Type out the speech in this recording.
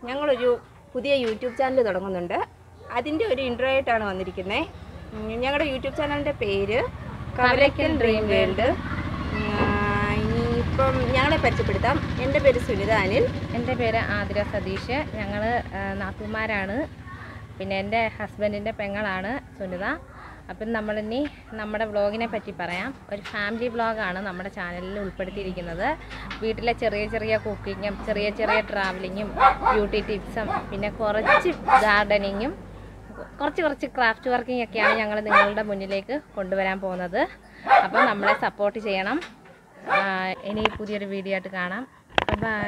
ഞങ്ങളൊരു പുതിയ YouTube channel തുടങ്ങുന്നുണ്ട് അതിൻ്റെ ഒരു ഇൻട്രോ ആയിട്ടാണ് വന്നിരിക്കുന്നത് ഞങ്ങളുടെ യൂട്യൂബ് ചാനലിൻ്റെ പേര് കവലക്കൽ ഡ്രീം വേൾഡ് ഇനിയിപ്പം ഞങ്ങളെ പരിചയപ്പെടുത്താം എൻ്റെ പേര് സുനിത അനിൽ എൻ്റെ പേര് ആതിര സതീഷ് ഞങ്ങൾ നാത്തുമാരാണ് പിന്നെ എൻ്റെ ഹസ്ബൻഡിൻ്റെ പെങ്ങളാണ് സുനിത അപ്പം നമ്മളിനി നമ്മുടെ വ്ളോഗിനെ പറ്റി പറയാം ഒരു ഫാമിലി വ്ളോഗാണ് നമ്മുടെ ചാനലിൽ ഉൾപ്പെടുത്തിയിരിക്കുന്നത് വീട്ടിലെ ചെറിയ ചെറിയ കുക്കിങ്ങും ചെറിയ ചെറിയ ട്രാവലിങ്ങും ബ്യൂട്ടി ടിപ്സും പിന്നെ കുറച്ച് ഗാർഡനിങ്ങും കുറച്ച് കുറച്ച് ക്രാഫ്റ്റ് വർക്കിംഗ് ഒക്കെയാണ് ഞങ്ങൾ നിങ്ങളുടെ മുന്നിലേക്ക് കൊണ്ടുവരാൻ പോകുന്നത് അപ്പം നമ്മളെ സപ്പോർട്ട് ചെയ്യണം ആ, ഇനി പുതിയൊരു വീഡിയോ ആയിട്ട് കാണാം ബൈ